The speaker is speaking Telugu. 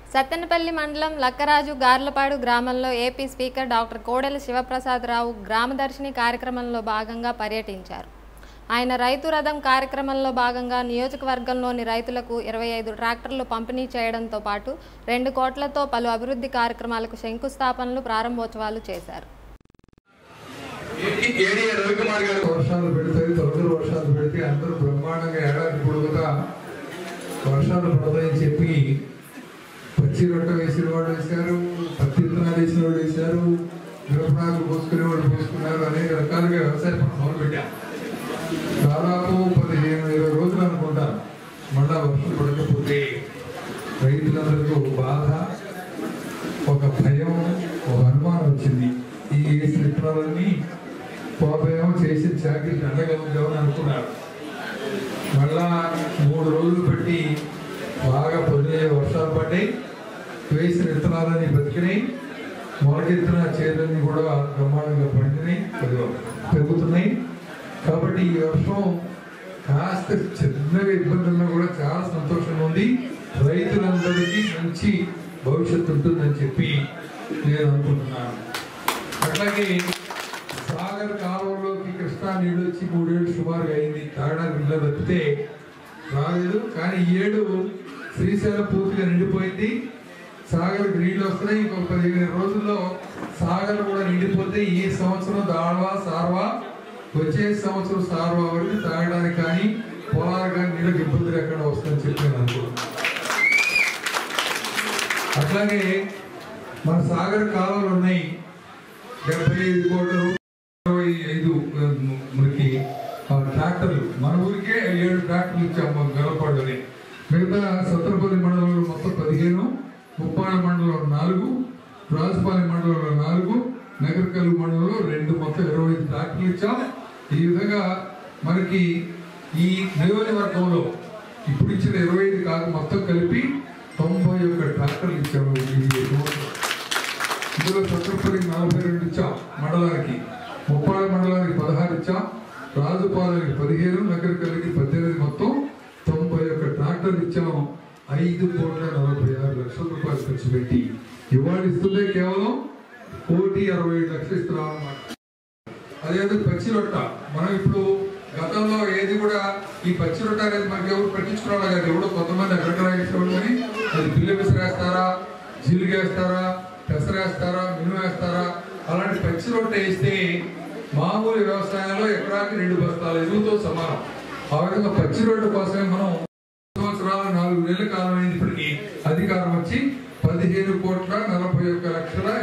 సత్తెనపల్లి మండలం లక్కరాజు గార్లపాడు గ్రామంలో AP speaker doctor Kodela Sivaprasadarao Gramadarshini కార్యక్రమంలో భాగంగా పర్యటించారు ఆయన రైతు రథం కార్యక్రమంలో భాగంగా నియోజకవర్గంలోని రైతులకు ఇరవై ఐదు ట్రాక్టర్లు పంపిణీ చేయడంతో పాటు రెండు కోట్లతో పలు అభివృద్ధి కార్యక్రమాలకు శంకుస్థాపనలు ప్రారంభోత్సవాలు చేశారు ఏడి రవికుమార్ గారు వర్షాలు పెడతాయి తొలగరు వర్షాలు పెడితే అందరూ బ్రహ్మాండంగా ఏడాది పొడుగుతా వర్షాలు పడతాయని చెప్పి పచ్చి రొట్ట వేసిన వాడు వేశారు పత్తి విత్తనాలు వేసిన వాడు వేశారు మిరపనాలు పోసుకునే వాళ్ళు పోసుకున్నారు అనేక రకాలుగా వ్యవసాయ పనులు మొదలుపెట్టాం దాదాపు పదిహేను ఇరవై రోజులు అనుకుంటా మళ్ళా వర్షం పడకపోతే రైతులందరికీ ఒక బాధ ఒక భయం ఒక అనుమానం వచ్చింది ఈ వేసిన విత్తనాలన్నీ పోతాయేమో చేసి చాకరీ దండగా ఉందామని అనుకున్నారు మళ్ళా మూడు రోజులు పెట్టి బాగా పొద్దునే వర్షాలు పడ్డాయి వేసిన విత్తనాలన్నీ బతికినాయి మొలకెత్తిన చేతులన్నీ కూడా బ్రహ్మాండంగా పండినాయి పెరుగు- పెరుగుతున్నాయి కాబట్టి ఈ వర్షం కాస్త చిన్నగా ఇబ్బంది ఉన్నా కూడా చాలా సంతోషంగా ఉంది రైతులందరికీ మంచి భవిష్యత్తు ఉంటుందని చెప్పి నేను అనుకుంటున్నాను అట్లాగే సాగర్ కాలువలోకి కృష్ణా నీళ్ళు వచ్చి మూడేళ్ళు సుమారుగా అయింది తాగడానికి నీళ్ళు తప్పితే రాలేదు కానీ ఈ ఏడు శ్రీశైలం పూర్తిగా నిండిపోయింది సాగర్ నీళ్ళు వస్తున్నాయి ఇంకొక పదిహేను రోజుల్లో సాగర్ కూడా నిండిపోతే ఈ సంవత్సరం దాழ்వా సార్వా వచ్చే సంవత్సరం సార్వా వరకు తాగడానికి కానీ పొలాలకు కానీ నీళ్ళకి ఇబ్బంది లేకుండా వస్తుందని చెప్పి నేను అనుకుంటున్నాను అట్లాగే మన సాగర్ కాలువలు ఉన్నాయి డెబ్బై ఐదు కోట్ల రూపాయలు ఇరవై ఐదు ఆ, మనకి ఆ, ట్రాక్టర్లు మన ఊరికే ఏడు ట్రాక్టర్లు ఇచ్చాం మన గలపాడుని మిగతా సత్తరపల్లి మండలంలో మొత్తం పదిహేను ముప్పాడ మండలంలో నాలుగు రాజపాలెం మండలంలో నాలుగు నగరకల్లు మండలంలో రెండు మొత్తం ఇరవై ఐదు ట్రాక్టర్లు ఇచ్చాం ఈ విధంగా మనకి ఈ నియోజకవర్గంలో ఇప్పుడు ఇచ్చిన ఇరవై ఐదు కాదు మొత్తం కలిపి తొంభై ఒక్క ట్రాక్టర్లు ఇచ్చాము ఈ సంవత్సరం. ఇందులో చక్రపల్లికి నలభై రెండు ఇచ్చాం మండలానికి ముప్పాడ మండలానికి పదహారు ఇచ్చాం రాజుపాలెంకి పదిహేను నగరకల్లికి పద్దెనిమిది మొత్తం తొంభై ఒక్క ట్రాక్టర్లు ఇచ్చాం ఐదు కోట్ల నలభై ఆరు లక్షల రూపాయలు ఖర్చు పెట్టి ఇవాళ ఇస్తుందే కేవలం కోటి అరవై ఏడు లక్షలు ఇస్తున్నాం అన్నమాట అదే పచ్చి రొట్ట మనం ఇప్పుడు గతంలో ఏది కూడా ఈ పచ్చి రొట్ట అనేది మనకి ఎవరు పట్టించుకున్నాడు కదా ఎవడో కొంతమంది అక్కడ వేసేవాళ్ళు కానీ అది బిల్లు విసిరేస్తారా జీలుగు వేస్తారా పెసరేస్తారా మినుము వేస్తారా అలాంటి పచ్చి రొట్ట వేస్తే మామూలు వ్యవసాయంలో ఎకరాకి రెండు బస్తాల ఎరువుతో సమానం ఆ విధంగా పచ్చి రొట్ట కోసమే మనం సంవత్సరాల నాలుగు నెలల కాలం అయింది ఇప్పటికి అధికారం వచ్చి పదిహేను కోట్ల నలభై ఒక్క లక్షల